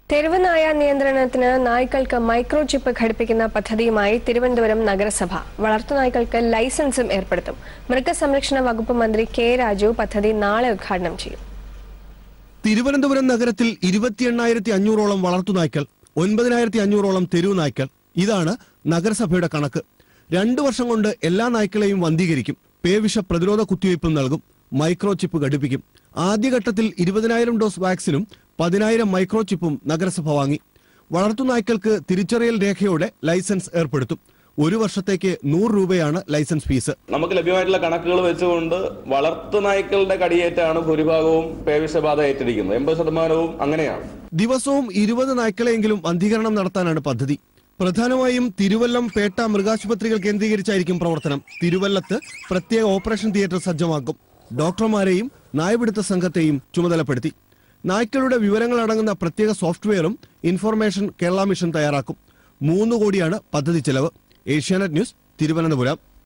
തെരുവ് നായ നിയന്ത്രണത്തിന് നായ്ക്കൾക്ക് മൈക്രോ ചിപ്പ് ഘടിപ്പിക്കുന്ന പദ്ധതിയുമായി തിരുവനന്തപുരം നഗരസഭ വളർത്തുനായ്ക്കൾക്ക് ലൈസൻസും ഏർപ്പെടുത്തും മൃഗസംരക്ഷണ വകുപ്പ് മന്ത്രി കെ രാജു പദ്ധതി നാളെ ഉദ്ഘാടനം ചെയ്യും തിരുവനന്തപുരം നഗരത്തിൽ ഇരുപത്തി എണ്ണായിരത്തി അഞ്ഞൂറോളം വളർത്തുനായ്ക്കൾ ഒൻപതിനായിരത്തി അഞ്ഞൂറോളം തെരുവ് നായ്ക്കൾ ഇതാണ് നഗരസഭയുടെ കണക്ക് രണ്ടു വർഷം കൊണ്ട് എല്ലാ നായ്ക്കളെയും വന്ധീകരിക്കും പേവിഷ പ്രതിരോധ കുത്തിവയ്പും നൽകും മൈക്രോ ചിപ്പ് ഘടിപ്പിക്കും ആദ്യഘട്ടത്തിൽ ഇരുപതിനായിരം ഡോസ് വാക്സിനും പതിനായിരം മൈക്രോ ചിപ്പും നഗരസഭ വാങ്ങി വളർത്തുനായ്ക്കൾക്ക് തിരിച്ചറിയൽ രേഖയോടെ ലൈസൻസ് ഏർപ്പെടുത്തും ഒരു വർഷത്തേക്ക് നൂറ് രൂപയാണ് ലൈസൻസ് ഫീസ് നമുക്ക് ലഭ്യമായിട്ടുള്ള കണക്കുകൾ വെച്ചുകൊണ്ട് വളർത്തു നായ്ക്കളുടെ കടിയേറ്റാണ് ഭൂരിഭാഗവും പേവിഷബാധ ഏറ്റിരിക്കുന്നത് എൺപത് ശതമാനവും അങ്ങനെയാണ് ദിവസവും ഇരുപത് നായ്ക്കളെങ്കിലും വന്ധീകരണം നടത്താനാണ് പദ്ധതി പ്രധാനമായും തിരുവല്ലം പേട്ട മൃഗാശുപത്രികൾ കേന്ദ്രീകരിച്ചായിരിക്കും പ്രവർത്തനം തിരുവല്ലത്ത് പ്രത്യേക ഓപ്പറേഷൻ തിയേറ്റർ സജ്ജമാക്കും ഡോക്ടർമാരെയും നായപിടുത്ത സംഘത്തെയും ചുമതലപ്പെടുത്തി നായ്ക്കളുടെ വിവരങ്ങൾ അടങ്ങുന്ന പ്രത്യേക സോഫ്റ്റ്വെയറും ഇൻഫർമേഷൻ കേരള മിഷൻ തയ്യാറാക്കും മൂന്ന് കോടിയാണ് പദ്ധതി ചെലവ് ഏഷ്യാനെറ്റ് ന്യൂസ് തിരുവനന്തപുരം